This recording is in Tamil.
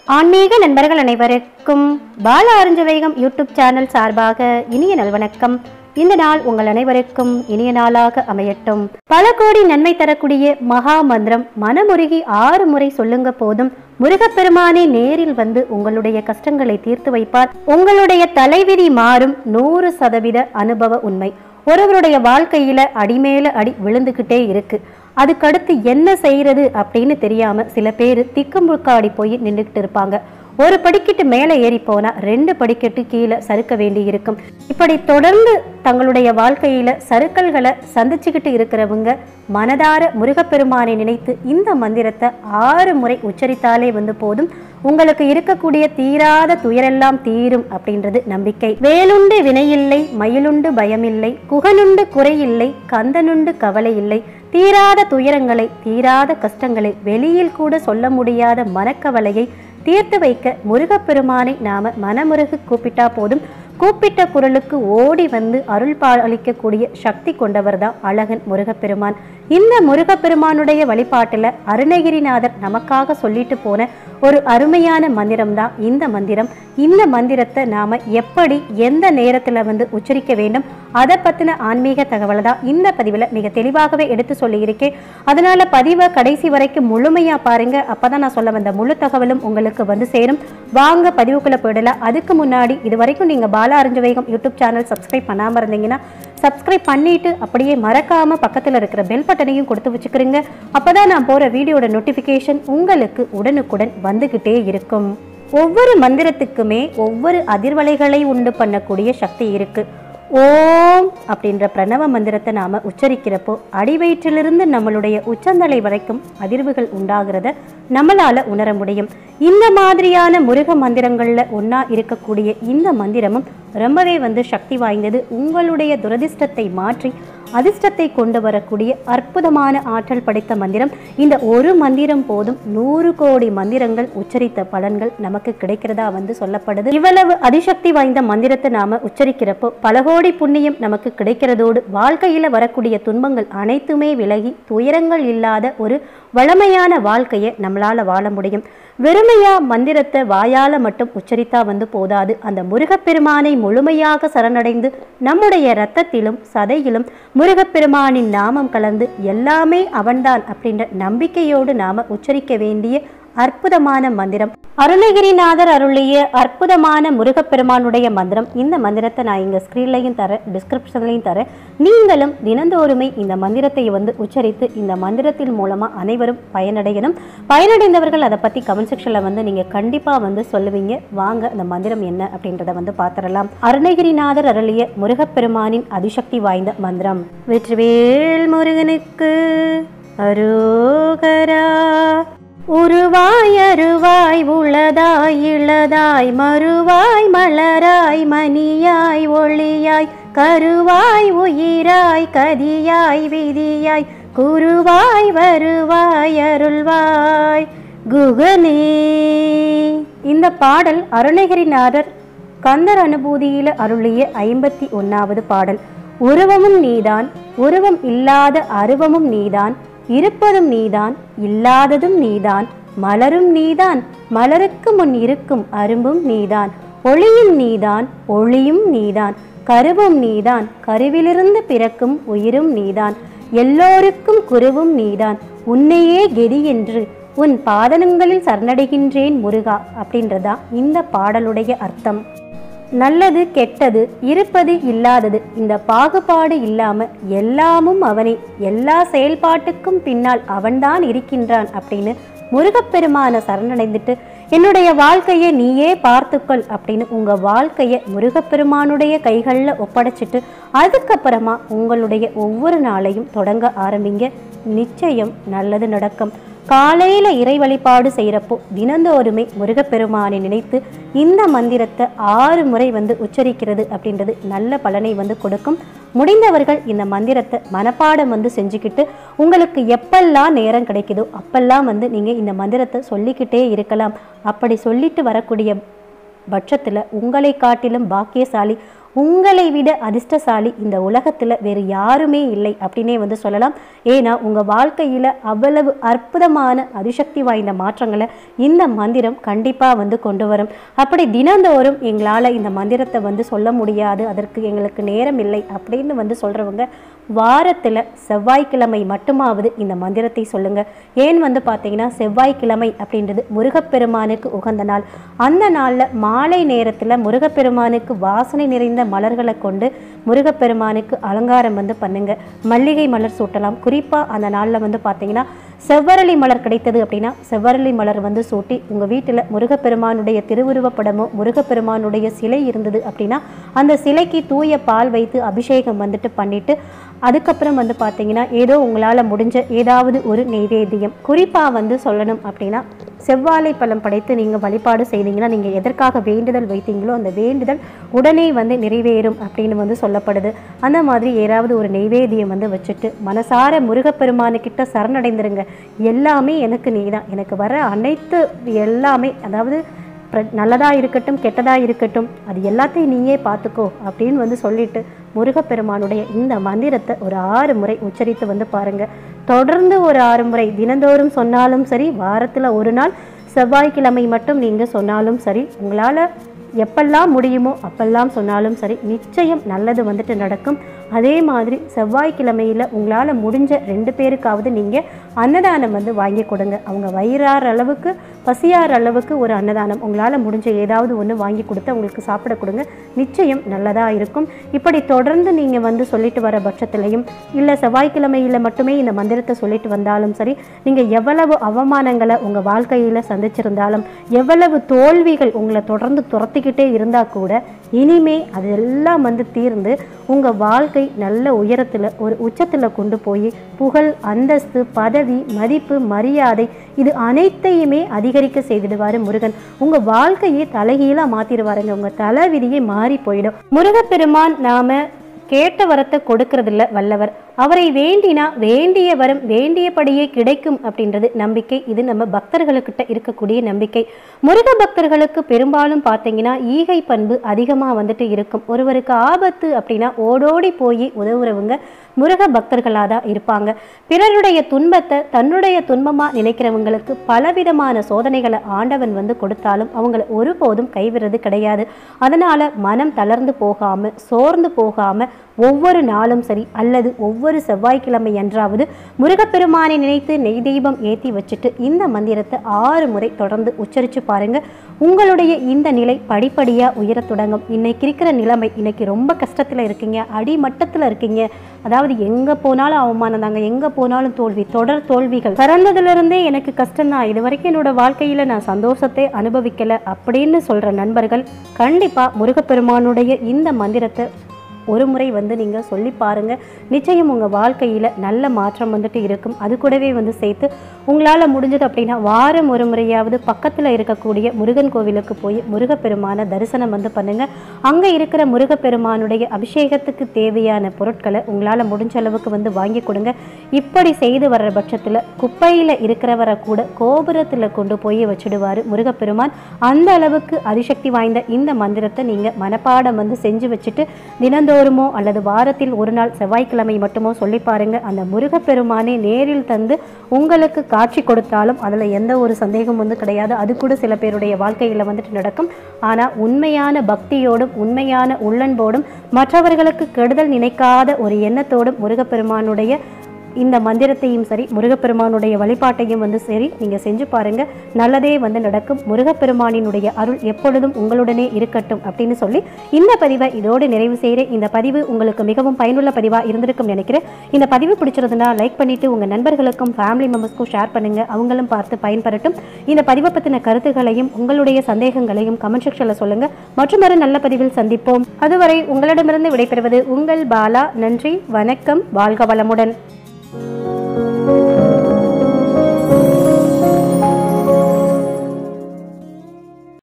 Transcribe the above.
ஆன்மீக நண்பர்கள் அனைவருக்கும் பால அருஞ்சவேகம் யூடியூப் சேனல் சார்பாக இனிய நல்வணக்கம் இந்த நாள் உங்கள் அனைவருக்கும் இனிய நாளாக அமையட்டும் பல கோடி நன்மை தரக்கூடிய மகா மந்திரம் மனமுருகி ஆறு முறை சொல்லுங்க போதும் முருகப்பெருமானே நேரில் வந்து உங்களுடைய கஷ்டங்களை தீர்த்து வைப்பார் உங்களுடைய தலைவிதி மாறும் நூறு சதவீத அனுபவ உண்மை ஒருவருடைய வாழ்க்கையில அடிமேல அடி விழுந்துகிட்டே இருக்கு அதுக்கடுத்து என்ன செய்யறது அப்படின்னு தெரியாம சில பேர் திக்குமுக்காடி போய் நின்றுக்கிட்டு இருப்பாங்க ஒரு படிக்கட்டு மேலே ஏறி போனா ரெண்டு படிக்கட்டு கீழே சறுக்க வேண்டி இருக்கும் இப்படி தொடர்ந்து தங்களுடைய வாழ்க்கையில சறுக்கல்களை சந்திச்சுக்கிட்டு இருக்கிறவங்க மனதார முருகப்பெருமானை நினைத்து இந்த மந்திரத்தை ஆறு முறை உச்சரித்தாலே வந்து போதும் உங்களுக்கு இருக்கக்கூடிய தீராத துயரெல்லாம் தீரும் அப்படின்றது நம்பிக்கை வேலுண்டு வினையில்லை மயிலுண்டு பயமில்லை குகனுண்டு குறையில்லை கந்தனுண்டு கவலை இல்லை தீராத துயரங்களை தீராத கஷ்டங்களை வெளியில் கூட சொல்ல முடியாத மனக்கவலையை தீர்த்து வைக்க முருகப்பெருமானை நாம மனமுருகு கூப்பிட்டா போதும் கூப்பிட்ட குரலுக்கு ஓடி வந்து அருள் பாலிக்கக்கூடிய சக்தி கொண்டவர் தான் அழகன் முருகப்பெருமான் இந்த முருகப்பெருமானுடைய வழிபாட்டுல அருணகிரிநாதர் நமக்காக சொல்லிட்டு போன ஒரு அருமையான மந்திரம் தான் இந்த மந்திரம் இந்த மந்திரத்தை நாம எப்படி எந்த நேரத்துல வந்து உச்சரிக்க வேண்டும் அதை பத்தின ஆன்மீக தகவலை தான் இந்த பதிவில் மிக தெளிவாகவே எடுத்து சொல்லியிருக்கேன் அதனால பதிவை கடைசி வரைக்கும் முழுமையா பாருங்க அப்பதான் நான் சொல்ல வந்த முழு தகவலும் உங்களுக்கு வந்து சேரும் வாங்க பதிவுக்குள்ள போயிடலாம் அதுக்கு முன்னாடி இது வரைக்கும் நீங்க பாலா அறிஞ்சவேகம் யூடியூப் சேனல் சப்ஸ்கிரைப் பண்ணாம இருந்தீங்கன்னா சப்ஸ்கிரைப் பண்ணிட்டு அப்படியே மறக்காம பக்கத்துல இருக்கிற பெல் பட்டனையும் கொடுத்து வச்சுக்கிறீங்க அப்பதான் நான் போற வீடியோட நோட்டிபிகேஷன் உங்களுக்கு உடனுக்குடன் வந்துகிட்டே இருக்கும் ஒவ்வொரு மந்திரத்துக்குமே ஒவ்வொரு அதிர்வலைகளை உண்டு பண்ணக்கூடிய சக்தி இருக்கு ஓம் அப்படின்ற பிரணவ மந்திரத்தை நாம உச்சரிக்கிறப்போ அடிவயிற்றிலிருந்து நம்மளுடைய உச்சந்தலை வரைக்கும் அதிர்வுகள் உண்டாகிறத நம்மளால உணர முடியும் இந்த மாதிரியான முருக மந்திரங்கள்ல ஒண்ணா இருக்கக்கூடிய இந்த மந்திரமும் ரொம்பவே வந்து சக்தி வாய்ந்தது உங்களுடைய துரதிர்ஷ்டத்தை மாற்றி அதிர்ஷ்டத்தை கொண்டு வரக்கூடிய அற்புதமான ஆற்றல் படைத்த மந்திரம் இந்த ஒரு மந்திரம் போதும் நூறு கோடி மந்திரங்கள் உச்சரித்த பலன்கள் நமக்கு கிடைக்கிறதா வந்து சொல்லப்படுது இவ்வளவு அதிசக்தி வாய்ந்த மந்திரத்தை நாம உச்சரிக்கிறப்போ பல கோடி புண்ணியம் நமக்கு கிடைக்கிறதோடு வாழ்க்கையில வரக்கூடிய துன்பங்கள் அனைத்துமே விலகி துயரங்கள் இல்லாத ஒரு வளமையான வாழ்க்கையை நம்மளால வாழ முடியும் வெறுமையா மந்திரத்தை வாயால மட்டும் உச்சரித்தா வந்து போதாது அந்த முருகப்பெருமானை முழுமையாக சரணடைந்து நம்முடைய இரத்தத்திலும் சதையிலும் முருகப்பெருமானின் நாமம் கலந்து எல்லாமே அவன்தான் அப்படின்ற நம்பிக்கையோடு நாம உச்சரிக்க வேண்டிய அற்புதமான மந்திரம் அருணகிரிநாதர் அருளிய அற்புதமான முருகப்பெருமானுடைய மந்திரம் இந்த மந்திரத்தை நான் இங்க ஸ்க்ரீன்லையும் தரேன் டிஸ்கிரிப்ஷன்லையும் தரேன் நீங்களும் தினந்தோறுமே இந்த மந்திரத்தை வந்து உச்சரித்து இந்த மந்திரத்தின் மூலமா அனைவரும் பயனடையணும் பயனடைந்தவர்கள் அதை பத்தி கமெண்ட் செக்ஷன்ல வந்து நீங்க கண்டிப்பா வந்து சொல்லுவீங்க வாங்க அந்த மந்திரம் என்ன அப்படின்றத வந்து பார்த்துடலாம் அருணகிரிநாதர் அருளிய முருகப்பெருமானின் அதிசக்தி வாய்ந்த மந்திரம் வெற்றிவேல் முருகனுக்கு அரோகரா உருவாய் அருவாய் உளதாய் இளதாய் மறுவாய் மலராய் மணியாய் ஒளியாய் கருவாய் உயிராய் கதியாய் விதியாய் குருவாய் வருவாய் அருள்வாய் குகனே இந்த பாடல் அருணகிரிநாதர் கந்தர் அனுபூதியில அருளிய ஐம்பத்தி ஒன்னாவது பாடல் உருவமும் நீதான் உருவம் இல்லாத அருவமும் நீதான் இருப்பதும் நீதான் இல்லாததும் நீதான் மலரும் நீதான் மலருக்கு முன் இருக்கும் அரும்பும் நீதான் ஒளியும் நீதான் ஒளியும் நீதான் கருவும் நீதான் கருவிலிருந்து பிறக்கும் உயிரும் நீதான் எல்லோருக்கும் குருவும் நீதான் உன்னையே கெதி என்று உன் பாதனங்களில் சரணடைகின்றேன் முருகா அப்படின்றதா இந்த பாடலுடைய அர்த்தம் நல்லது கெட்டது இருப்பது இல்லாதது இந்த பாகுபாடு இல்லாம எல்லாமும் அவனே எல்லா செயல்பாட்டுக்கும் பின்னால் அவன்தான் இருக்கின்றான் அப்படின்னு முருகப்பெருமான சரணடைந்துட்டு என்னுடைய வாழ்க்கையை நீயே பார்த்துக்கொள் அப்படின்னு உங்க வாழ்க்கையை முருகப்பெருமானுடைய கைகளில் ஒப்படைச்சிட்டு அதுக்கப்புறமா உங்களுடைய ஒவ்வொரு நாளையும் தொடங்க ஆரம்பிங்க நிச்சயம் நல்லது நடக்கும் காலையில இறை வழிபாடு செய்யறப்போ தினந்தோறுமே முருகப்பெருமானை நினைத்து இந்த மந்திரத்தை ஆறு முறை வந்து உச்சரிக்கிறது அப்படின்றது நல்ல பலனை வந்து கொடுக்கும் முடிந்தவர்கள் இந்த மந்திரத்தை மனப்பாடம் வந்து செஞ்சுக்கிட்டு உங்களுக்கு எப்பெல்லாம் நேரம் கிடைக்குதோ அப்பெல்லாம் வந்து நீங்க இந்த மந்திரத்தை சொல்லிக்கிட்டே இருக்கலாம் அப்படி சொல்லிட்டு வரக்கூடிய பட்சத்தில் உங்களை காட்டிலும் பாக்கியசாலி உங்களை விட அதிர்ஷ்டசாலி இந்த உலகத்தில் வேறு யாருமே இல்லை அப்படின்னே வந்து சொல்லலாம் ஏன்னா உங்கள் வாழ்க்கையில் அவ்வளவு அற்புதமான அதிசக்தி வாய்ந்த மாற்றங்களை இந்த மந்திரம் கண்டிப்பாக வந்து கொண்டு வரும் அப்படி தினந்தோறும் எங்களால் இந்த மந்திரத்தை வந்து சொல்ல முடியாது அதற்கு எங்களுக்கு நேரம் இல்லை அப்படின்னு வந்து சொல்கிறவங்க வாரத்தில் செவ்வாய்க்கிழமை மட்டுமாவது இந்த மந்திரத்தை சொல்லுங்க ஏன் வந்து பார்த்தீங்கன்னா செவ்வாய்க்கிழமை அப்படின்றது முருகப்பெருமானுக்கு உகந்த நாள் அந்த நாளில் மாலை நேரத்தில் முருகப்பெருமானுக்கு வாசனை நிறைந்த மலர்களை கொண்டு முருகப்பெருமானுக்கு அலங்காரம் வந்து பண்ணுங்க மல்லிகை மலர் சூட்டலாம் குறிப்பாக அந்த நாளில் வந்து பார்த்தீங்கன்னா செவ்வரளி மலர் கிடைத்தது அப்படின்னா செவ்வரளி மலர் வந்து சூட்டி உங்கள் வீட்டில் முருகப்பெருமானுடைய திருவுருவப் படமோ முருகப்பெருமானுடைய சிலை இருந்தது அப்படின்னா அந்த சிலைக்கு தூய பால் வைத்து அபிஷேகம் வந்துட்டு பண்ணிட்டு அதுக்கப்புறம் வந்து பார்த்தீங்கன்னா ஏதோ உங்களால் முடிஞ்ச ஏதாவது ஒரு நெய்வேத்தியம் குறிப்பாக வந்து சொல்லணும் அப்படின்னா செவ்வாழை பழம் படைத்து நீங்கள் வழிபாடு செய்தீங்கன்னா நீங்கள் எதற்காக வேண்டுதல் வைத்தீங்களோ அந்த வேண்டுதல் உடனே வந்து நிறைவேறும் அப்படின்னு வந்து சொல்லப்படுது அந்த மாதிரி ஏதாவது ஒரு நெய்வேத்தியம் வந்து வச்சுட்டு மனசார முருகப்பெருமானுக்கிட்ட சரணடைந்துருங்க எல்லாமே எனக்கு நீதான் எனக்கு வர அனைத்து எல்லாமே அதாவது பிர- நல்லதா இருக்கட்டும் கெட்டதா இருக்கட்டும் அது எல்லாத்தையும் நீயே பார்த்துக்கோ அப்படின்னு வந்து சொல்லிட்டு முருகப்பெருமானுடைய இந்த மந்திரத்தை ஒரு ஆறு முறை உச்சரித்து வந்து பாருங்க தொடர்ந்து ஒரு ஆறு முறை தினந்தோறும் சொன்னாலும் சரி வாரத்தில் ஒரு நாள் செவ்வாய்க்கிழமை மட்டும் நீங்கள் சொன்னாலும் சரி உங்களால் எப்பெல்லாம் முடியுமோ அப்பெல்லாம் சொன்னாலும் சரி நிச்சயம் நல்லது வந்துட்டு நடக்கும் அதே மாதிரி செவ்வாய்க்கிழமையில் உங்களால் முடிஞ்ச ரெண்டு பேருக்காவது நீங்கள் அன்னதானம் வந்து வாங்கி கொடுங்க அவங்க வயிறார் அளவுக்கு பசியார் அளவுக்கு ஒரு அன்னதானம் உங்களால் முடிஞ்ச ஏதாவது ஒன்று வாங்கி கொடுத்து அவங்களுக்கு சாப்பிட கொடுங்க நிச்சயம் நல்லதாக இருக்கும் இப்படி தொடர்ந்து நீங்கள் வந்து சொல்லிட்டு வர பட்சத்திலையும் இல்லை செவ்வாய்க்கிழமையில் மட்டுமே இந்த மந்திரத்தை சொல்லிட்டு வந்தாலும் சரி நீங்கள் எவ்வளவு அவமானங்களை உங்கள் வாழ்க்கையில் சந்திச்சிருந்தாலும் எவ்வளவு தோல்விகள் உங்களை தொடர்ந்து துரத்திக்கிட்டே இருந்தால் கூட இனிமே அதெல்லாம் வந்து தீர்ந்து உங்கள் வாழ்க்கை நல்ல உயரத்தில் ஒரு உச்சத்தில் கொண்டு போய் புகழ் அந்தஸ்து பதவி மதிப்பு மரியாதை இது அனைத்தையுமே அதிகரிக்க செய்திடுவார் முருகன் உங்கள் வாழ்க்கையை தலைகீழாக மாற்றிடுவாருங்க உங்கள் தலைவிதியே மாறி போயிடும் முருகப்பெருமான் நாம கேட்ட வரத்தை கொடுக்கறதில்ல வல்லவர் அவரை வேண்டினா வேண்டிய வரம் வேண்டியபடியே கிடைக்கும் அப்படின்றது நம்பிக்கை இது நம்ம பக்தர்களுக்கிட்ட இருக்கக்கூடிய நம்பிக்கை முருக பக்தர்களுக்கு பெரும்பாலும் பார்த்தீங்கன்னா ஈகை பண்பு அதிகமாக வந்துட்டு இருக்கும் ஒருவருக்கு ஆபத்து அப்படின்னா ஓடோடி போய் உதவுறவங்க முருக பக்தர்களாக தான் இருப்பாங்க பிறருடைய துன்பத்தை தன்னுடைய துன்பமாக நினைக்கிறவங்களுக்கு பலவிதமான சோதனைகளை ஆண்டவன் வந்து கொடுத்தாலும் அவங்கள ஒருபோதும் கைவிடுறது கிடையாது அதனால மனம் தளர்ந்து போகாம சோர்ந்து போகாம ஒவ்வொரு நாளும் சரி அல்லது ஒவ்வொரு செவ்வாய்க்கிழமை என்றாவது முருகப்பெருமானை நினைத்து நெய் தீபம் ஏற்றி வச்சுட்டு இந்த மந்திரத்தை ஆறு முறை தொடர்ந்து உச்சரித்து பாருங்க உங்களுடைய இந்த நிலை படிப்படியாக உயரத் தொடங்கும் இன்னைக்கு இருக்கிற நிலைமை இன்னைக்கு ரொம்ப கஷ்டத்தில் இருக்கீங்க அடிமட்டத்தில் இருக்கீங்க அதாவது எங்கே போனாலும் அவமானம் தாங்க எங்கே போனாலும் தோல்வி தொடர் தோல்விகள் பிறந்ததுலேருந்தே எனக்கு கஷ்டம்தான் இது வரைக்கும் என்னோட வாழ்க்கையில் நான் சந்தோஷத்தை அனுபவிக்கலை அப்படின்னு சொல்கிற நண்பர்கள் கண்டிப்பாக முருகப்பெருமானுடைய இந்த மந்திரத்தை ஒரு முறை வந்து நீங்கள் சொல்லி பாருங்க நிச்சயம் உங்கள் வாழ்க்கையில் நல்ல மாற்றம் வந்துட்டு இருக்கும் அது கூடவே வந்து சேர்த்து உங்களால் முடிஞ்சது அப்படின்னா வாரம் ஒரு முறையாவது பக்கத்தில் இருக்கக்கூடிய முருகன் கோவிலுக்கு போய் முருகப்பெருமான தரிசனம் வந்து பண்ணுங்க அங்கே இருக்கிற முருகப்பெருமானுடைய அபிஷேகத்துக்கு தேவையான பொருட்களை உங்களால் முடிஞ்ச அளவுக்கு வந்து வாங்கி கொடுங்க இப்படி செய்து வர்ற பட்சத்தில் குப்பையில் இருக்கிறவரை கூட கோபுரத்தில் கொண்டு போய் வச்சுடுவார் முருகப்பெருமான் அந்த அளவுக்கு அதிசக்தி வாய்ந்த இந்த மந்திரத்தை நீங்கள் மனப்பாடம் வந்து செஞ்சு வச்சுட்டு தினந்தோறுமோ அல்லது வாரத்தில் ஒரு நாள் செவ்வாய்க்கிழமை மட்டுமோ சொல்லி பாருங்க அந்த முருகப்பெருமானே நேரில் தந்து உங்களுக்கு காட்சி கொடுத்தாலும் அதில் எந்த ஒரு சந்தேகம் வந்து கிடையாது அது கூட சில பேருடைய வாழ்க்கையில் வந்துட்டு நடக்கும் ஆனால் உண்மையான பக்தியோடும் உண்மையான உள்ளன்போடும் மற்றவர்களுக்கு கெடுதல் நினைக்காத ஒரு எண்ணத்தோடும் முருகப்பெருமானுடைய இந்த மந்திரத்தையும் சரி முருகப்பெருமானுடைய வழிபாட்டையும் வந்து சரி நீங்கள் செஞ்சு பாருங்க நல்லதே வந்து நடக்கும் முருகப்பெருமானினுடைய அருள் எப்பொழுதும் உங்களுடனே இருக்கட்டும் அப்படின்னு சொல்லி இந்த பதிவை இதோடு நிறைவு செய்கிறேன் இந்த பதிவு உங்களுக்கு மிகவும் பயனுள்ள பதிவாக இருந்திருக்கும் நினைக்கிறேன் இந்த பதிவு பிடிச்சிருந்தனா லைக் பண்ணிட்டு உங்கள் நண்பர்களுக்கும் ஃபேமிலி மெம்பர்ஸ்க்கும் ஷேர் பண்ணுங்க அவங்களும் பார்த்து பயன்பெறட்டும் இந்த பதிவை பற்றின கருத்துக்களையும் உங்களுடைய சந்தேகங்களையும் கமெண்ட் செக்ஷனில் சொல்லுங்க மற்றும் ஒரு நல்ல பதிவில் சந்திப்போம் அதுவரை உங்களிடமிருந்து விடைபெறுவது உங்கள் பாலா நன்றி வணக்கம் வாழ்க வளமுடன்